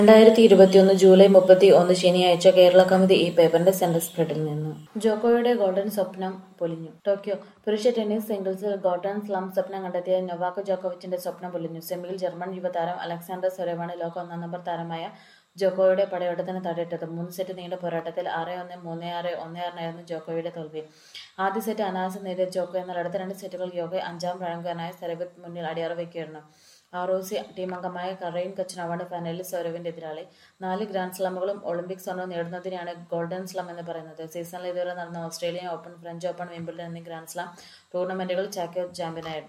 രണ്ടായിരത്തി ഇരുപത്തിയൊന്ന് ജൂലൈ മുപ്പത്തി ഒന്ന് ശനിയാഴ്ച കേരള കൗമുദി ഈ പേപ്പറിന്റെ സെന്റർ സ്പ്രെഡിൽ നിന്ന് ജോക്കോയുടെ ഗോൾഡൻ സ്വപ്നം പൊലിഞ്ഞു ടോക്കിയോ പുരുഷ ടെന്നീസ് സിംഗിൾസിൽ ഗോൾഡൻ സ്ലം സ്വപ്നം കണ്ടെത്തിയ നൊവാക് ജോക്കോവിച്ചിന്റെ സ്വപ്നം പൊലിഞ്ഞു സെമിയിൽ ജർമ്മൻ യുവതാരം അലക്സാണ്ടർ സ്വരവാണ് ലോക ഒന്നാം നമ്പർ താരമായ ജോക്കോയുടെ പടയോട്ടത്തിന് തടയിട്ടത് മൂന്ന് സെറ്റ് നീണ്ട പോരാട്ടത്തിൽ ആറ് ഒന്ന് മൂന്ന് ആറ് ഒന്ന് ആറിനായിരുന്നു ജോക്കോയുടെ തോൽവി ആദ്യ സെറ്റ് അനായാസം നേടിയ ജോക്കോ എന്നാൽ അടുത്ത രണ്ട് സെറ്റുകൾ യോഗ അഞ്ചാം റാങ്കുകാരനായ സെറബത്ത് മുന്നിൽ അടിയറ വയ്ക്കുകയായിരുന്നു ആർ ഒ സി ടീം അംഗമായ കറൈൻ കച്ചനവാണ് ഫൈനലിൽ സൗരവിന്റെ എതിരാളി നാല് ഗ്രാൻഡ് സ്ലമുകളും ഒളിമ്പിക് സ്വർണ്ണവും നേടുന്നതിനെയാണ് ഗോൾഡൻ സ്ലം എന്ന് പറയുന്നത് സീസണിൽ ഇതുവരെ നടന്ന Australian open French open Wimbledon എന്നീ ഗ്രാൻഡ് സ്ലാം ടൂർണമെന്റുകൾ ചാക്കോ ചാമ്പ്യനായിരുന്നു